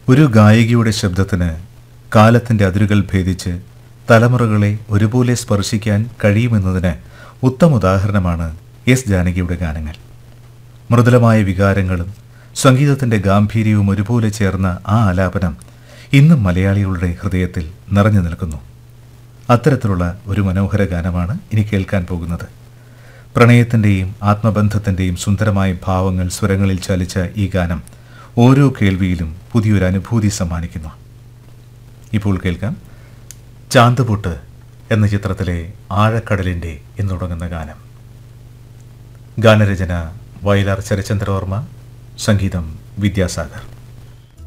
ഒരു ഗായികയുടെ ശബ്ദത്തിന് കാലത്തിൻ്റെ അതിരുകൾ ഭേദിച്ച് തലമുറകളെ ഒരുപോലെ സ്പർശിക്കാൻ കഴിയുമെന്നതിന് ഉത്തമ ഉദാഹരണമാണ് എസ് ജാനകിയുടെ ഗാനങ്ങൾ മൃദുലമായ വികാരങ്ങളും സംഗീതത്തിൻ്റെ ഗാംഭീര്യവും ഒരുപോലെ ചേർന്ന ആ ആലാപനം ഇന്നും മലയാളികളുടെ ഹൃദയത്തിൽ നിറഞ്ഞു നിൽക്കുന്നു അത്തരത്തിലുള്ള ഒരു മനോഹര ഗാനമാണ് ഇനി കേൾക്കാൻ പോകുന്നത് പ്രണയത്തിൻ്റെയും ആത്മബന്ധത്തിൻ്റെയും സുന്ദരമായ ഭാവങ്ങൾ സ്വരങ്ങളിൽ ചലിച്ച ഈ ഗാനം ഓരോ കേൾവിയിലും പുതിയൊരു അനുഭൂതി സമ്മാനിക്കുന്നു ഇപ്പോൾ കേൾക്കാം ചാന്തുപൊട്ട് എന്ന ചിത്രത്തിലെ ആഴക്കടലിൻ്റെ എന്ന് തുടങ്ങുന്ന ഗാനം ഗാനരചന വയലാർ ശരചന്ദ്രവർമ്മ സംഗീതം വിദ്യാസാഗർ